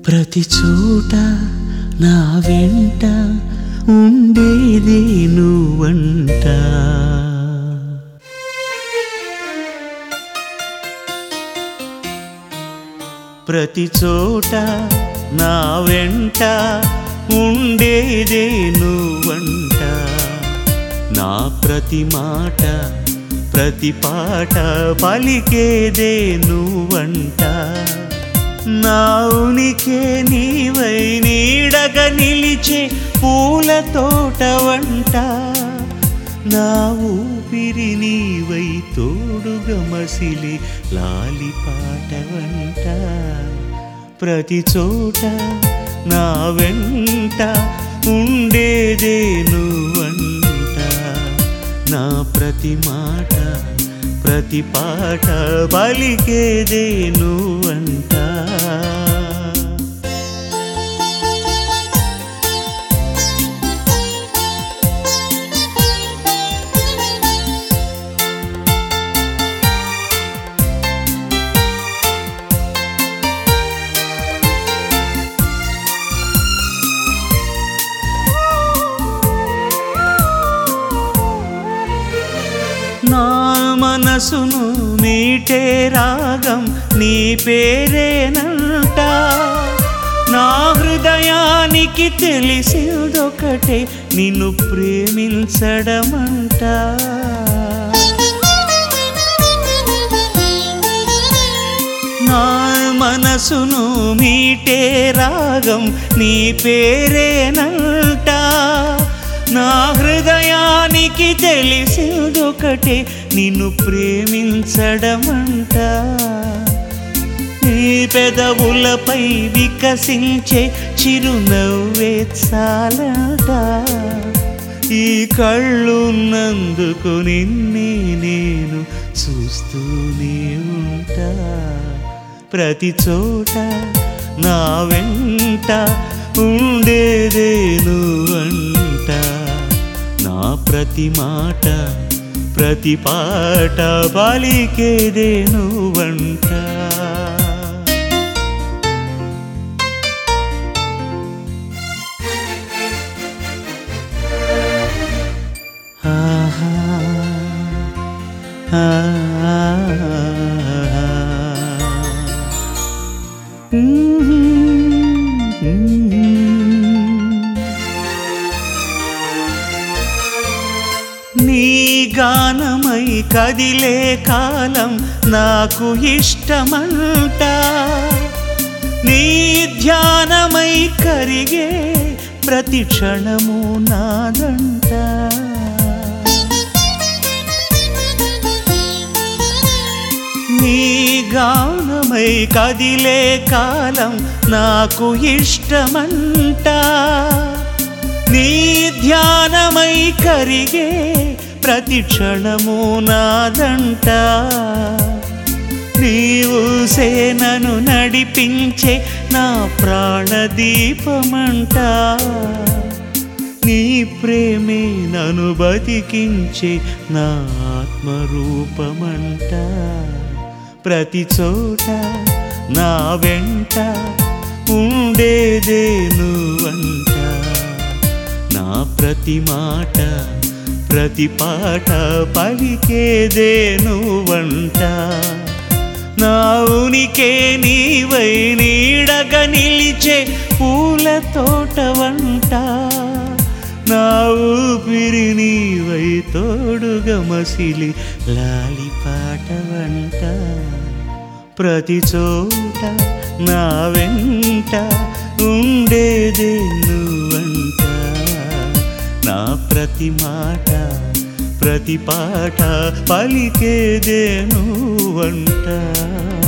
ప్రతి చోట నా వెంట ఉండేదే నువ్వంట ప్రతి చోట నా వెంట ఉండేదే నువ్వంట నా ప్రతి మాట ప్రతి పాట పలికేదే నువ్వంట నా ఉనికి నీవై నీడగా నిలిచే పూల తోట వంట నా ఊపిరి నీవై తోడుగా మసిలి లాలి పాట వంట ప్రతి చోట నా వెంట ఉండేదే నువ్వంట నా ప్రతి మాట ప్రతి పాట పలికేదే నువ్వంట నా మనసును మీటే రాగం నీ పేరేనంట నా హృదయానికి తెలిసిందొకటే నిన్ను ప్రేమించడమంట నా మనసును మీటే రాగం నీ పేరేనంట నా హృదయానికి తెలిసిందొకటే నిన్ను ప్రేమించడమంట నీ పెదవులపై వికసించే చిరునవ్వే చాలట ఈ కళ్ళున్నందుకు నిన్నే నేను చూస్తూనే ఉంటా ప్రతి చోట నా వెంట ఉండేదే నువ్వంట నా ప్రతి మాట ప్రతి పాట పలికేదే నువ్వంట ఆహా నీ గానమై కదిలే కాలం నాకు ఇష్టమంట నీ ధ్యానమై కరిగే ప్రతి క్షణము నాదంట నీ గానమై కదిలే కాలం నాకు ఇష్టమంట నీ ధ్యానమై కరిగే ప్రతి క్షణము నాదంట నీవు సేనను నడిపించే నా ప్రాణదీపమంట నీ ప్రేమే నన్ను బతికించే నా ఆత్మరూపమంట ప్రతి చోట నా వెంట ఉండేదే నువ్వంట నా ప్రతి మాట ప్రతి పాట పలికేదే నువ్వంట నా ఉనికే నీవై నీడగా నిలిచే పూల తోట వంట నా ఊపిరి నీవై తోడుగా మసిలి లాలి పాట వంట ప్రతి చోట నా వెంట ఉండేదే నువ్వంట నా ప్రతి మాట ప్రతి పాట పలికేదే నువ్వంట